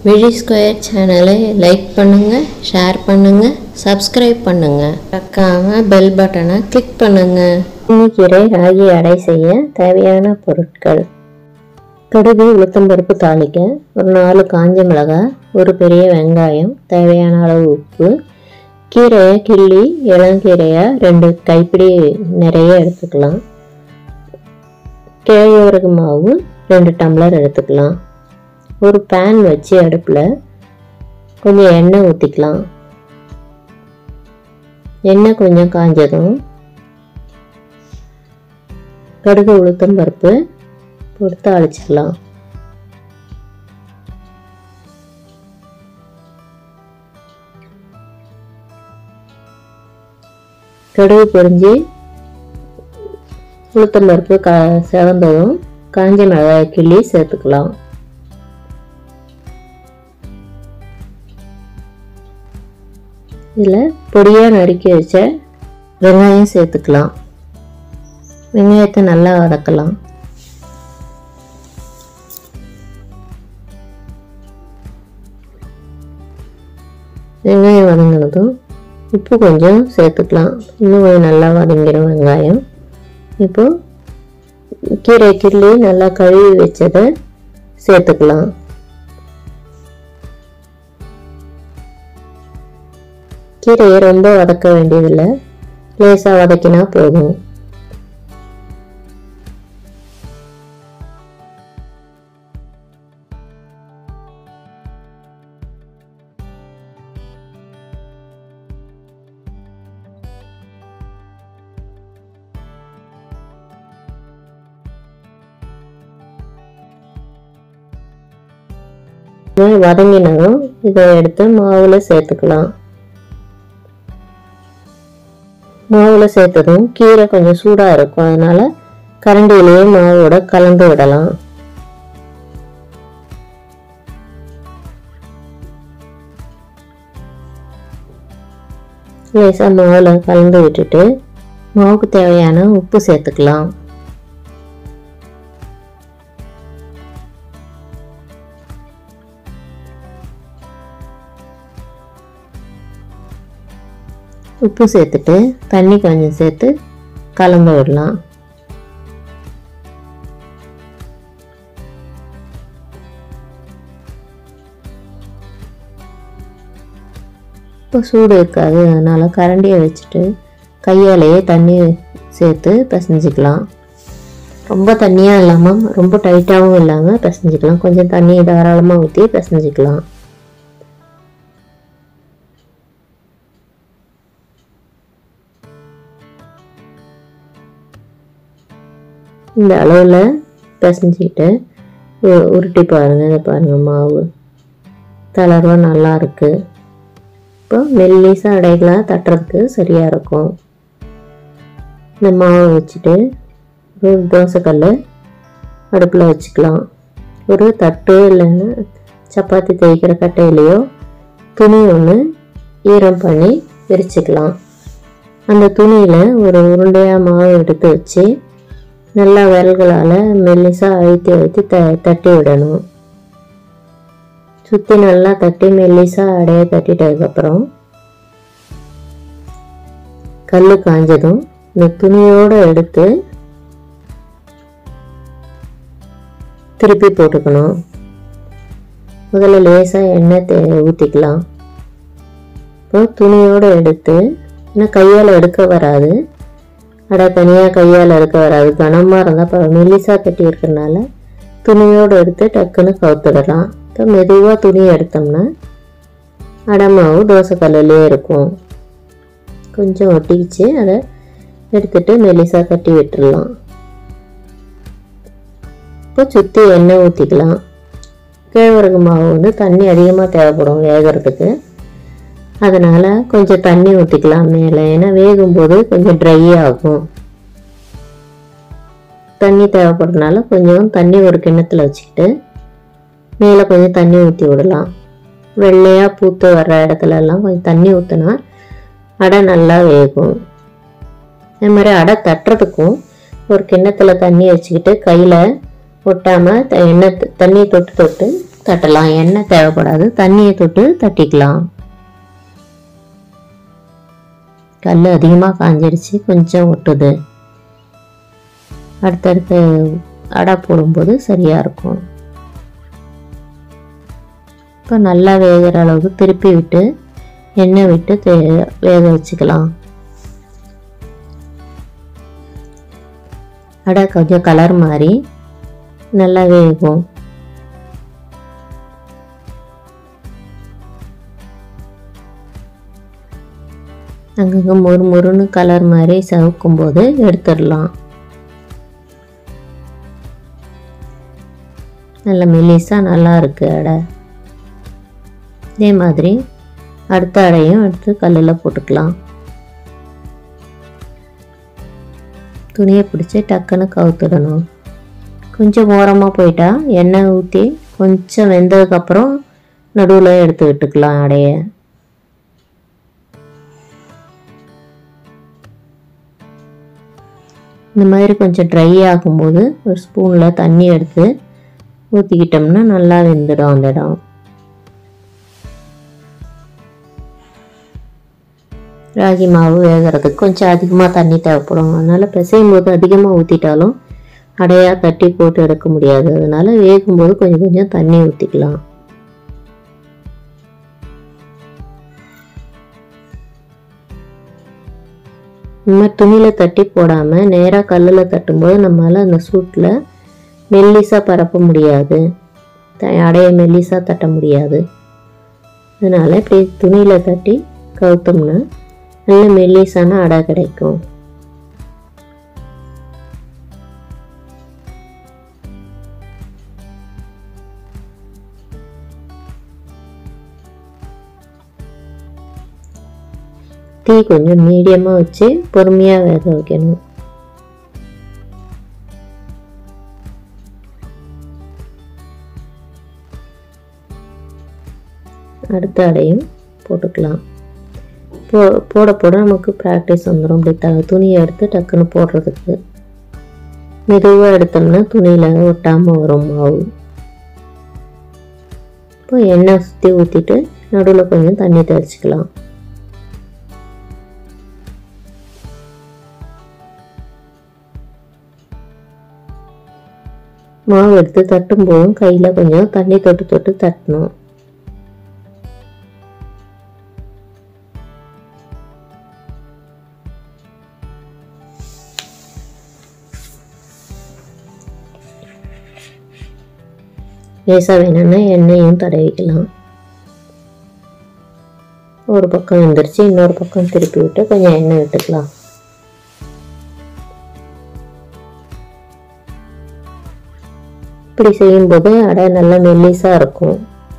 விழி ஸ்கொயர் சேனலை லைக் பண்ணுங்கள் ஷேர் பண்ணுங்கள் சப்ஸ்கிரைப் பண்ணுங்கள் மறக்காமல் பெல் பட்டனை கிளிக் பண்ணுங்கள் முருங்கைக்கீரை ராகி அடை செய்ய தேவையான பொருட்கள் கடுகு உளுத்தம்பருப்பு தாளிக்க ஒரு நாலு காஞ்ச மிளகாய் ஒரு பெரிய வெங்காயம் தேவையான அளவு உப்பு கீரையை கிள்ளி இளங்கீரையை ரெண்டு கைப்பிடி நிறைய எடுத்துக்கலாம் கேழ்வரகு மாவு ரெண்டு டம்ளர் எடுத்துக்கலாம் ஒரு பேன் வச்சு அடுப்பில் கொஞ்சம் எண்ணெய் ஊற்றிக்கலாம் எண்ணெய் கொஞ்சம் காஞ்சதும் கடுகு உளுத்தம் பருப்பு போட்டு தாளிச்சிடலாம் கடுகு பொரிஞ்சு உளுத்தம் பருப்பு கா செவந்ததும் காஞ்ச மிளகாய் கிள்ளி சேர்த்துக்கலாம் இதில் பொடியாக நறுக்கி வச்ச வெங்காயம் சேர்த்துக்கலாம் வெங்காயத்தை நல்லா வதக்கலாம் வெங்காயம் வதங்கினதும் உப்பு கொஞ்சம் சேர்த்துக்கலாம் இன்னும் கொஞ்சம் நல்லா வதங்கிடும் வெங்காயம் இப்போ கீரை கிள்ளி நல்லா கழுவி வச்சதை சேர்த்துக்கலாம் கீரையை ரொம்ப வதக்க வேண்டியதில்லை லேசாக வதக்கினா போதும் வதங்கினதும் இதை எடுத்து மாவுல சேர்த்துக்கலாம் மாவுல சேர்த்ததும் கீரை கொஞ்சம் சூடா இருக்கும் அதனால கரண்டியிலேயே மாவோட கலந்து விடலாம் லேசா மாவுல கலந்து விட்டுட்டு மாவுக்கு தேவையான உப்பு சேர்த்துக்கலாம் உப்பு சேர்த்துட்டு தண்ணி கொஞ்சம் சேர்த்து கலந்து விடலாம் இப்போ சூடு இருக்காது அதனால கரண்டியை வச்சுட்டு கையாலேயே தண்ணி சேர்த்து பிசைஞ்சிக்கலாம் ரொம்ப தண்ணியாக இல்லாமல் ரொம்ப டைட்டாகவும் இல்லாமல் பிசைஞ்சிக்கலாம் கொஞ்சம் தண்ணி தாராளமாக ஊற்றி பிசைஞ்சிக்கலாம் இந்த அளவில் பிசைஞ்சிக்கிட்டு உ- உருட்டி பாருங்கள் இதை பாருங்கள் மாவு தளர்வாக நல்லா இருக்கு இப்போ மெல்லிசாக அடைகளாக தட்டுறதுக்கு சரியாக இருக்கும் இந்த மாவை வச்சுட்டு ஒரு தோசைக்கல் அடுப்பில் வச்சுக்கலாம் ஒரு தட்டு இல்லைன்னா சப்பாத்தி தேய்க்கிற கட்டையிலையோ துணி ஒன்று ஈரம் பண்ணி விரிச்சுக்கலாம் அந்த துணியில் ஒரு உருண்டையாக மாவு எடுத்து வச்சு நல்லா விரல்களால் மெல்லிசாக அழுத்தி அழுத்தி த தட்டி விடணும் சுற்றி நல்லா தட்டி மெல்லிசாக அடைய தட்டிட்டதுக்கப்புறம் கல் காஞ்சதும் இந்த துணியோடு எடுத்து திருப்பி போட்டுக்கணும் முதல்ல லேசாக எண்ணெய் தே ஊற்றிக்கலாம் இப்போ துணியோடு எடுத்து ஏன்னா கையால் எடுக்க வராது அடை தனியாக கையால் எடுக்க வராது கனமாக இருந்தால் இப்போ மெல்லிசா கட்டி இருக்கிறனால துணியோடு எடுத்து டக்குன்னு கவுத்துடலாம் இப்போ மெதுவாக துணி எடுத்தோம்னா அடை மாவு தோசை கல்லுலேயே இருக்கும் கொஞ்சம் ஒட்டிக்கிச்சு அதை எடுத்துட்டு மெல்லிசா கட்டி விட்டுடலாம் இப்போ சுற்றி எண்ணெய் ஊற்றிக்கலாம் கேழ்வரகு மாவு வந்து தண்ணி அதிகமாக தேவைப்படும் வேகிறதுக்கு அதனால் கொஞ்சம் தண்ணி ஊற்றிக்கலாம் மேலே ஏன்னா வேகும்போது கொஞ்சம் ட்ரை ஆகும் தண்ணி தேவைப்படுறதுனால கொஞ்சம் தண்ணி ஒரு கிண்ணத்தில் வச்சுக்கிட்டு மேலே கொஞ்சம் தண்ணி ஊற்றி விடலாம் வெள்ளையாக பூத்து வர்ற இடத்துல எல்லாம் கொஞ்சம் தண்ணி ஊற்றினா அடை நல்லா வேகும் அதே மாதிரி அடை தட்டுறதுக்கும் ஒரு கிண்ணத்தில் தண்ணி வச்சுக்கிட்டு கையில் ஒட்டாமல் எண்ணெய் த- தண்ணி தொட்டு தொட்டு தட்டலாம் எண்ணெய் தேவைப்படாது தண்ணியை தொட்டு தட்டிக்கலாம் கல் அதிகமாக காஞ்சிடுச்சு கொஞ்சம் ஒட்டுது அடுத்தடுத்து அடை போடும்போது சரியாக இருக்கும் இப்போ நல்லா வேகிற அளவுக்கு திருப்பி விட்டு எண்ணெய் விட்டு தே- வேக வச்சுக்கலாம் அடை கொஞ்சம் கலர் மாறி நல்லா வேகும் அங்கங்கே மொறு மொறுன்னு கலர் மாதிரி சவுக்கும் போது எடுத்துடலாம் நல்ல மெலிசா நல்லா இருக்கு அடை இதே மாதிரி அடுத்த அடையும் எடுத்து கல்லில் போட்டுக்கலாம் துணியை பிடிச்சி டக்குன்னு கவுத்துடணும் கொஞ்சம் ஓரமாக போயிட்டா எண்ணெய் ஊற்றி கொஞ்சம் வெந்ததுக்கப்புறம் நடுவில் எடுத்து விட்டுக்கலாம் அடையை இந்த மாதிரி கொஞ்சம் ட்ரை ஆகும்போது ஒரு ஸ்பூனில் தண்ணி எடுத்து ஊற்றிக்கிட்டோம்னா நல்லா வெந்துடும் அந்த இடம் ராகி மாவு வேகிறதுக்கு கொஞ்சம் அதிகமாக தண்ணி தேவைப்படும் அதனால் பிசையும் போது அதிகமாக ஊற்றிட்டாலும் அடையாக தட்டி போட்டு எடுக்க முடியாது அதனால் வேகும்போது கொஞ்சம் கொஞ்சம் தண்ணி ஊற்றிக்கலாம் இந்த மாதிரி துணியில் தட்டி போடாமல் நேராக கல்லில் தட்டும்போது நம்மளால் அந்த சூட்டில் மெல்லிசாக பரப்ப முடியாது த- அடைய மெல்லிசாக தட்ட முடியாது அதனால் இப்படி துணியில் தட்டி கவுத்தோம்னா நல்ல மெல்லிசான அடை கிடைக்கும் தீ கொஞ்சம் மீடியமாக வச்சு பொறுமையாக வேக வைக்கணும் அடுத்த அடையும் போட்டுக்கலாம் போ போட போட நமக்கு ப்ராக்டிஸ் வந்துடும் இப்படி த துணியை எடுத்து டக்குன்னு போடுறதுக்கு மெதுவாக எடுத்தோம்னா துணியில் ஒட்டாமல் வரும் மாவு இப்போ எண்ணெய் சுற்றி ஊற்றிட்டு நடுவில் கொஞ்சம் தண்ணி தெளிச்சிக்கலாம் மாவு எடுத்து தட்டும் போதும் கையில் கொஞ்சம் தண்ணி தொட்டு தொட்டு தட்டணும் லேசாக வேணும்னா எண்ணெயும் தடவிக்கலாம் ஒரு பக்கம் வந்துருச்சு இன்னொரு பக்கம் திருப்பி விட்டு கொஞ்சம் எண்ணெய் விட்டுக்கலாம் இப்படி செய்யும்போது அடை நல்லா மெல்லிசாக இருக்கும்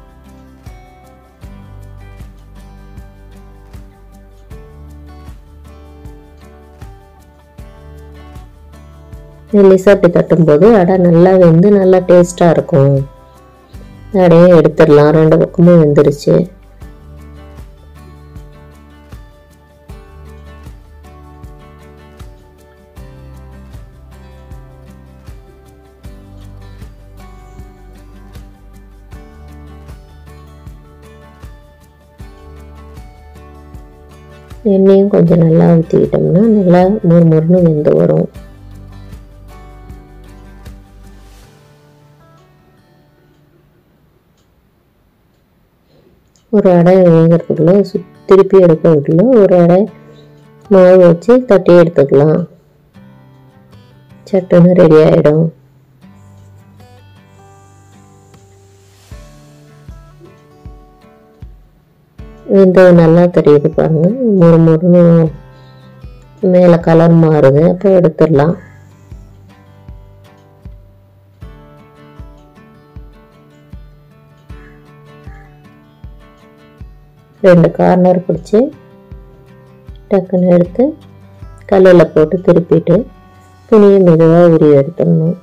மெல்லிசாக இப்படி தட்டும்போது அடை நல்லா வெந்து நல்லா டேஸ்ட்டாக இருக்கும் அடையை எடுத்துடலாம் ரெண்டு பக்கமும் வெந்துருச்சு எண்ணெயும் கொஞ்சம் நல்லா ஊற்றிக்கிட்டோம்னா நல்லா மொறு மொறுன்னு வெந்து வரும் ஒரு அடை வேகிறதுக்குள்ள சு திருப்பி எடுக்கிறதுக்குள்ள ஒரு அடை மாவு வச்சு தட்டி எடுத்துக்கலாம் சட்டுன்னு ரெடி ஆகிடும் வெந்தது நல்லா தெரியுது பாருங்க மொறு மொறுன்னு மேலே கலர் மாறுது அப்போ எடுத்துடலாம் ரெண்டு கார்னர் பிடிச்சி டக்குன்னு எடுத்து கல்லில் போட்டு திருப்பிட்டு துணியை மெதுவாக உருவி எடுத்துடணும்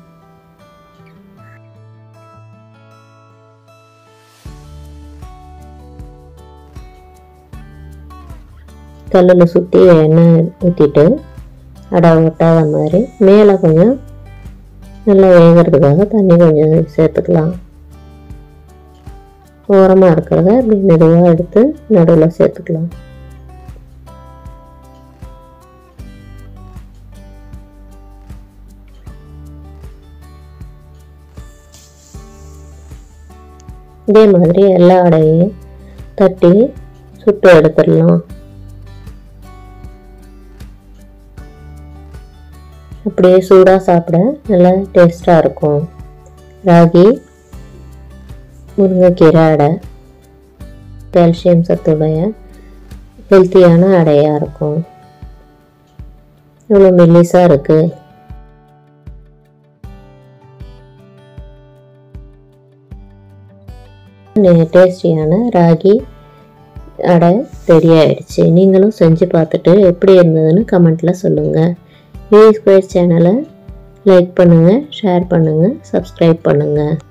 கல்லில் சுற்றி எண்ணெய் ஊற்றிட்டு அடை ஒட்டாத மாதிரி மேலே கொஞ்சம் நல்லா வேகிறதுக்காக தண்ணி கொஞ்சம் சேர்த்துக்கலாம் ஓரமாக இருக்கிறத இப்படி மெதுவாக எடுத்து நடுவில் சேர்த்துக்கலாம் இதே மாதிரி எல்லா அடையையும் தட்டி சுட்டு எடுத்துடலாம் அப்படியே சூடாக சாப்பிட நல்லா டேஸ்ட்டாக இருக்கும் ராகி முருங்கைக்கீரை அடை கால்சியம் சத்துடைய ஹெல்த்தியான அடையாக இருக்கும் இவ்வளோ மெல்லிஸாக இருக்குது டேஸ்டியான ராகி அடை ரெடி ஆயிடுச்சு நீங்களும் செஞ்சு பார்த்துட்டு எப்படி இருந்ததுன்னு கமெண்ட்டில் சொல்லுங்கள் வி ஸ்கொயர் சேனலை லைக் பண்ணுங்கள் ஷேர் பண்ணுங்கள் சப்ஸ்கிரைப் பண்ணுங்கள்